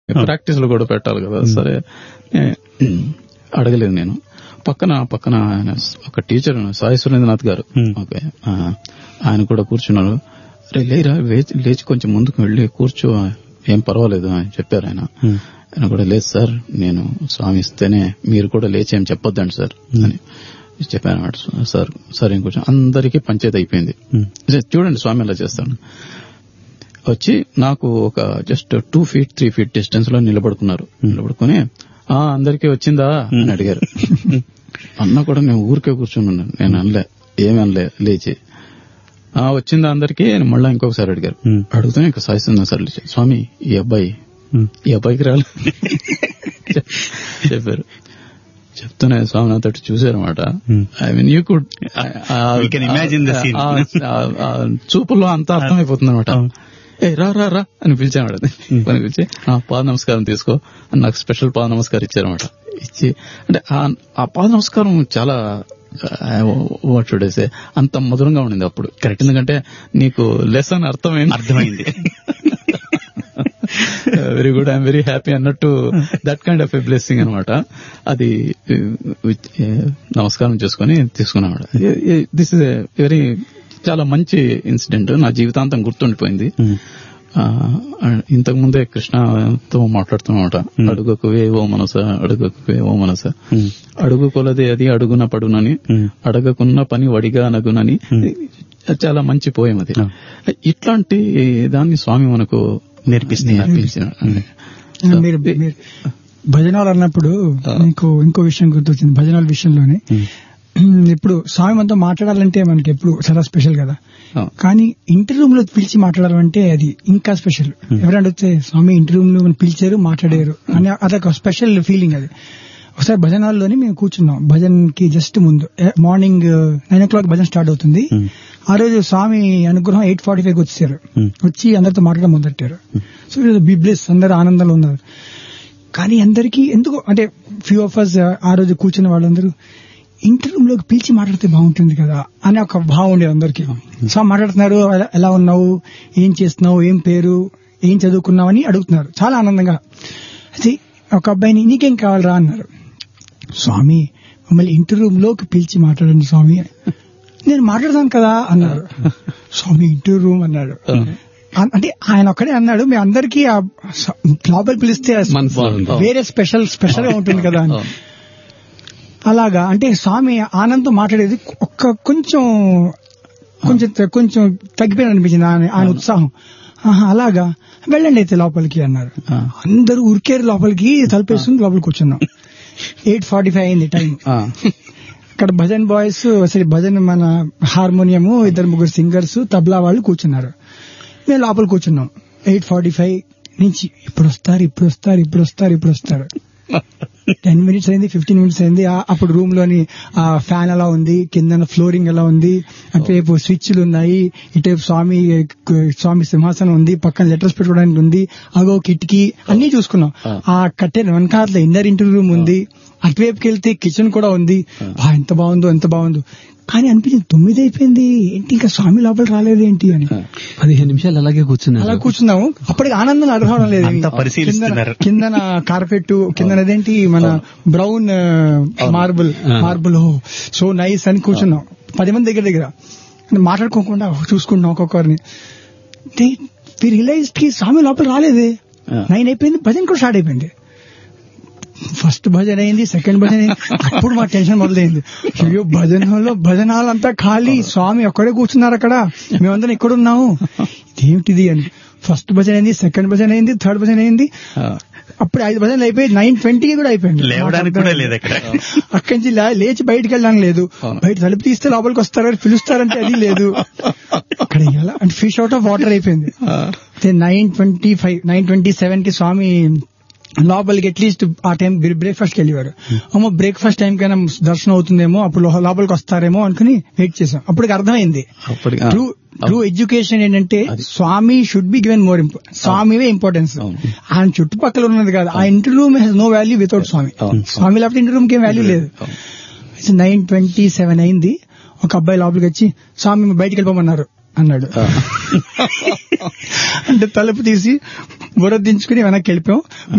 Practice లో కూడా పెట్టాలి కదా సరే ఏ, అడగలేదు నేను పక్కన పక్కన ఆయన ఒక టీచర్ ఉన్నారు, సాయి సురేంద్రనాథ్ గారు Hmm. ఓకే ఆ, ఆయన కూడా కూర్చున్నారు అరే లేరా లేచి లేచి కొంచెం ముందుకు వెళ్ళి కూర్చో ఏం పర్వాలేదు అని చెప్పారు ఆయన Hmm. ఆయన కూడా లేదు సార్ నేను స్వామి ఇస్తేనే మీరు కూడా లేచి ఏం చెప్పొద్దండి సార్ అని చెప్పాను అన్నమాట సార్ సార్ ఏం కూర్చో అందరికీ పంచాయతీ అయిపోయింది Hmm. ఇదే చూడండి స్వామి ఎలా చేస్తాను వచ్చి నాకు ఒక just two feet three feet distance లో నిలబడుకున్నారు నిలబడుకుని ఆ అందరికీ వచ్చిందా అని అడిగారు అన్న కూడా నేను ఊరికే కూర్చుని ఉన్నాను నేను అనలే ఏమి అనలే లేచి ఆ వచ్చిందా అందరికీ అని మళ్ళీ ఇంకొకసారి అడిగారు Hmm. అడుగుతూనే ఇంకా సాయిస్తున్నా సార్ లేచి, స్వామి ఈ అబ్బాయి Hmm. ఈ అబ్బాయికి రాలే చెప్పారు చెప్తూనే స్వామి నాతో చూసారన్నమాట Hmm. I mean you could We can imagine the scene. చూపుల్లో అంతా అర్థమైపోతుంది అనమాట అవును. ఏ రా రా రా అని పిలిచాడు పని పిలిచి ఆ పాద నమస్కారం తీసుకో అని నాకు స్పెషల్ పాద నమస్కారం ఇచ్చారన్నమాట ఇచ్చి అంటే ఆ- ఆ పాద నమస్కారం చాలా వాట్ షుడ్ సే అంత మధురంగా ఉండింది అప్పుడు కరెక్ట్ ఎందుకంటే నీకు లెసన్ అర్థమైంది అర్థమైంది. Very good I'm very happy అన్నట్టు that kind of a blessing అనమాట అది uh, నమస్కారం చేసుకుని తీసుకున్నామాట దిస్ ఇస్ వెరీ చాలా మంచి ఇన్సిడెంట్ నా జీవితాంతం గుర్తుండిపోయింది Hmm. ఆ, ఇంతకు ముందే కృష్ణతో మాట్లాడుతున్నమాట Hmm. అడుగకు వేవో మనస అడుగకు వేవో మనస Hmm. అడుగు కొలది అది అడుగున పడునని Hmm. అడగకున్న పని వడిగా నగునని Hmm. చాలా మంచి పోయం అది Yeah. ఇట్లాంటి దాన్ని స్వామి మనకు నేర్పిస్తున్నారు. నేర్పించిన మీరు మీరు భజనాలు అన్నప్పుడు మీకు ఇంకో విషయం గుర్తొచ్చింది భజనాల విషయంలోనే ఇప్పుడు స్వామి మనతో మాట్లాడాలంటే మనకి ఎప్పుడు చాలా స్పెషల్ కదా కానీ ఇంటి రూమ్ లో పిలిచి మాట్లాడాలంటే అది ఇంకా స్పెషల్ ఎవరైనా అడిగితే స్వామి ఇంటి రూమ్ లో మనల్ని పిలిచారు మాట్లాడారు అని అదొక స్పెషల్ ఫీలింగ్ అది ఒకసారి భజనాల్లోనే మేము కూర్చున్నాం భజన్ కి జస్ట్ ముందు మార్నింగ్ నైన్ ఓ క్లాక్ భజన స్టార్ట్ అవుతుంది ఆ రోజు స్వామి అనుగ్రహం ఎయిట్ ఫార్టీ ఫైవ్ వచ్చారు Hmm. వచ్చి అందరితో మాట్లాడడం మొదలెట్టారు సో బిబ్లెస్ అందరు ఆనందంలో ఉన్నారు కానీ అందరికీ ఎందుకు అంటే ఫ్యూ ఆఫ్ అస్ ఆ రోజు కూర్చున్న వాళ్ళందరూ ఇంటి రూమ్ లోకి పిలిచి మాట్లాడితే బాగుంటుంది కదా అనే ఒక భావం ఉండేది అందరికి సో మాట్లాడుతున్నారు ఎలా- ఎలా ఉన్నావు ఏం చేస్తున్నావు ఏం పేరు ఏం చదువుకున్నావు అని అడుగుతున్నారు చాలా ఆనందంగా అయితే ఒక అబ్బాయిని నీకేం కావాలరా అన్నారు స్వామి మమ్మల్ని ఇంటి రూమ్ లోకి పిలిచి మాట్లాడండి స్వామి నేను మాట్లాడతాను కదా అన్నారు స్వామి ఇంటి రూమ్ అన్నాడు అన్- అంటే ఆయన ఒక్కడే అన్నాడు మీ అందరికీ ఆ స- లోపల పిలిస్తే ఆ మనసులో ఉంది. వేరే స్పెషల్ స్పెషల్ గా ఉంటుంది కదా అని అలాగా అంటే స్వామి ఆనందం మాట్లాడేది ఒక్క కొంచెం కొంచెం కొంచెం తగ్గిపోయిన అనిపించింది ఆయన ఆయన ఉత్సాహం ఆహా, అలాగా వెళ్ళండి అయితే లోపలికి అన్నారు ఆ. అందరూ ఉరికేరు లోపలికి తలుపేసుకుని లోపలికి కూర్చున్నాం ఎయిట్ ఫార్టీ ఫైవ్ అయింది టైం ఇక్కడ భజన్ బాయ్స్ అసలు భజన్ మన హార్మోనియము ఇద్దరు ముగ్గురు సింగర్స్ తబలా వాళ్ళు కూర్చున్నారు మేము లోపల కూర్చున్నాం ఎయిట్ ఫార్టీ ఫైవ్ నుంచి ఇప్పుడు వస్తారు ఇప్పుడు వస్తారు ఇప్పుడు వస్తారు ఇప్పుడు వస్తారు టెన్ మినిట్స్ అయింది ఫిఫ్టీన్ మినిట్స్ అయింది ఆ- అప్పుడు రూమ్ లోని ఆ ఫ్యాన్ ఎలా ఉంది కింద ఫ్లోరింగ్ ఎలా ఉంది అటువైపు స్విచ్లు ఉన్నాయి ఇటువైపు స్వామి స్వామి సింహాసనం ఉంది పక్కన లెటర్స్ పెట్టుకోవడానికి ఉంది అగో కిటికీ అన్ని చూసుకున్నాం ఆ కట్టెన్ వెనకాల ఇన్నర్ ఇంటర్ రూమ్ ఉంది అటువైపుకి వెళ్తే కిచెన్ కూడా ఉంది బా ఎంత బాగుందో ఎంత బాగుందో కానీ అనిపించింది తొమ్మిది అయిపోయింది ఏంటి ఇంకా స్వామి లోపల రాలేదు ఏంటి అని పదిహేను నిమిషాలు అలాగే కూర్చున్నారు అలా కూర్చున్నాము అప్పటికి ఆనందం అర్హం లేదు అంతా పరిశీలిస్తున్నారు. కిందన- కిందన కార్పెట్ కిందన అదేంటి మన brown marble marble so nice అని కూర్చున్నాం పది మంది దగ్గర దగ్గర మాట్లాడుకోకుండా చూసుకుంటున్నాం ఒక్కొక్కరిని రియలైజ్ కి స్వామి లోపల రాలేదే Yeah. నైన్ అయిపోయింది భజన కూడా స్టార్ట్ అయిపోయింది ఫస్ట్ భజన అయింది సెకండ్ భజన అయింది అప్పుడు మా టెన్షన్ మొదలైంది అయ్యో భజనలో భజనాలంతా ఖాళీ స్వామి ఒక్కడే కూర్చున్నారు అక్కడ మేమందరం ఇక్కడ ఉన్నాము ఇదేమిటిది అని ఫస్ట్ భజన అయింది సెకండ్ భజన అయింది థర్డ్ భజన అయింది అప్పుడు ఐదు భజనలు అయిపోయి నైన్ ట్వంటీకి కూడా అయిపోయింది లేవడానికి కూడా లేదు అక్కడ అక్కడి నుంచి లే- లేచి బయటికి వెళ్ళడానికి లేదు బయట తలుపు తీస్తే లోపలికి వస్తారు పిలుస్తారంటే అది లేదు అక్కడ ఎలా అంటే ఫిష్ అవుట్ ఆఫ్ వాటర్ అయిపోయింది nine twenty five nine twenty seven కి స్వామి లోపలికి అట్లీస్ట్ ఆ టైం బ్రేక్ఫాస్ట్ కి వెళ్ళేవారు అమ్మో బ్రేక్ఫాస్ట్ టైం కైనా దర్శనం అవుతుందేమో అప్పుడు లో- లోపలికి వస్తారేమో అనుకుని వెయిట్ చేసాం అప్పటికి అర్థమైంది అప్పటికి ట్రూ ట్రూ ఎడ్యుకేషన్ ఏంటంటే Swami should be given more స్వామివే ఇంపార్టెన్స్ ఆయన చుట్టుపక్కల ఉన్నది కాదు ఆ ఇంటి room has no value without Swami అవును. స్వామి లేకపోతే ఇంటి రూమ్ కి ఏం వాల్యూ లేదు నైన్ ట్వంటీ సెవెన్ అయింది ఒక అబ్బాయి లోపలికి వచ్చి స్వామి బయటికి వెళ్ళిపోమన్నారు అన్నాడు అంటే తలుపు తీసి బుర్ర దించుకుని వెనక్కి వెళ్ళిపోయాం